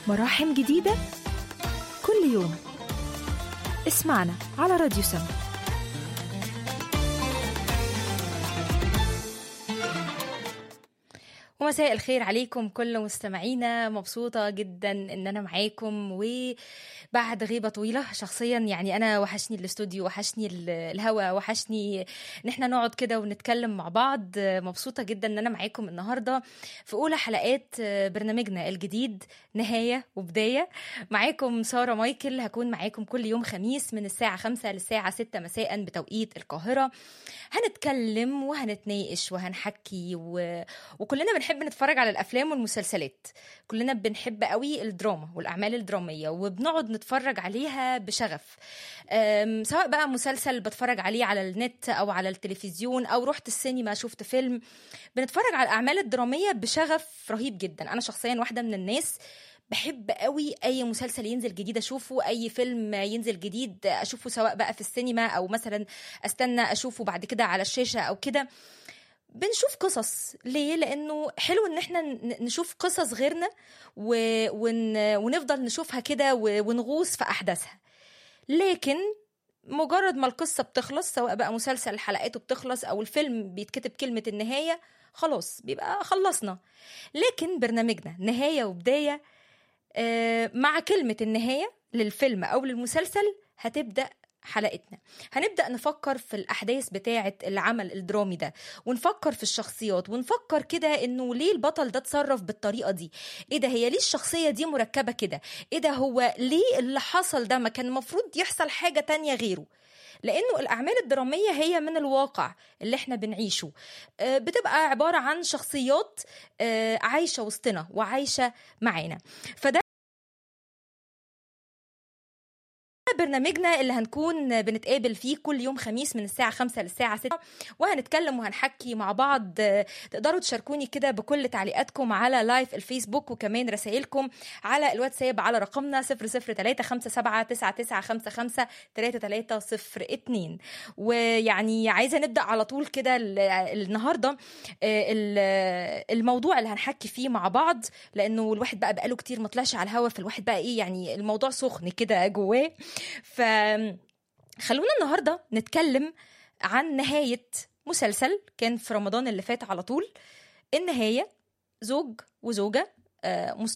مراحم جديدة كل يوم اسمعنا على راديو سما ومساء الخير عليكم كل مستمعينا مبسوطة جدا ان انا معاكم وبعد غيبة طويلة شخصيا يعني انا وحشني الاستوديو وحشني ال- الهوا وحشني ان احنا نقعد كده ونتكلم مع بعض مبسوطة جدا ان انا معاكم النهاردة في اولى حلقات برنامجنا الجديد نهاية وبداية معاكم سارة مايكل هكون معاكم كل يوم خميس من الساعة 5 للساعة 6 مساء بتوقيت القاهرة هنتكلم وهنتناقش وهنحكي و... وكلنا بنحب نتفرج على الافلام والمسلسلات كلنا بنحب قوي الدراما والاعمال الدراميه وبنقعد نتفرج عليها بشغف أم، سواء بقى مسلسل بتفرج عليه على النت او على التلفزيون او رحت السينما شفت فيلم بنتفرج على الاعمال الدراميه بشغف رهيب جدا انا شخصيا واحده من الناس بحب قوي اي مسلسل ينزل جديد اشوفه اي فيلم ينزل جديد اشوفه سواء بقى في السينما او مثلا استنى اشوفه بعد كده على الشاشه او كده بنشوف قصص ليه لانه حلو ان احنا ن- نشوف قصص غيرنا و... ون... ونفضل نشوفها كده و... ونغوص في احداثها لكن مجرد ما القصه بتخلص سواء بقى مسلسل حلقاته بتخلص او الفيلم بيتكتب كلمه النهايه خلاص بيبقى خلصنا لكن برنامجنا نهايه وبدايه آه، مع كلمه النهايه للفيلم او للمسلسل هتبدا حلقتنا هنبدا نفكر في الاحداث بتاعه العمل الدرامي ده ونفكر في الشخصيات ونفكر كده انه ليه البطل ده اتصرف بالطريقه دي ايه ده هي ليه الشخصيه دي مركبه كده ايه ده هو ليه اللي حصل ده ما كان المفروض يحصل حاجه تانية غيره لانه الاعمال الدراميه هي من الواقع اللي احنا بنعيشه آه، بتبقى عباره عن شخصيات آه، عايشه وسطنا وعايشه معانا فده برنامجنا اللي هنكون بنتقابل فيه كل يوم خميس من الساعة 5 للساعة 6 وهنتكلم وهنحكي مع بعض تقدروا تشاركوني كده بكل تعليقاتكم على لايف الفيسبوك وكمان رسائلكم على الواتساب على رقمنا 0035799553302 ويعني عايزة نبدأ على طول كده ال- النهاردة آه، ال- الموضوع اللي هنحكي فيه مع بعض لأنه الواحد بقى بقاله كتير ما طلعش على الهوا فالواحد بقى إيه يعني الموضوع سخن كده جواه فخلونا النهارده نتكلم عن نهاية مسلسل كان في رمضان اللي فات على طول النهاية زوج وزوجة آه،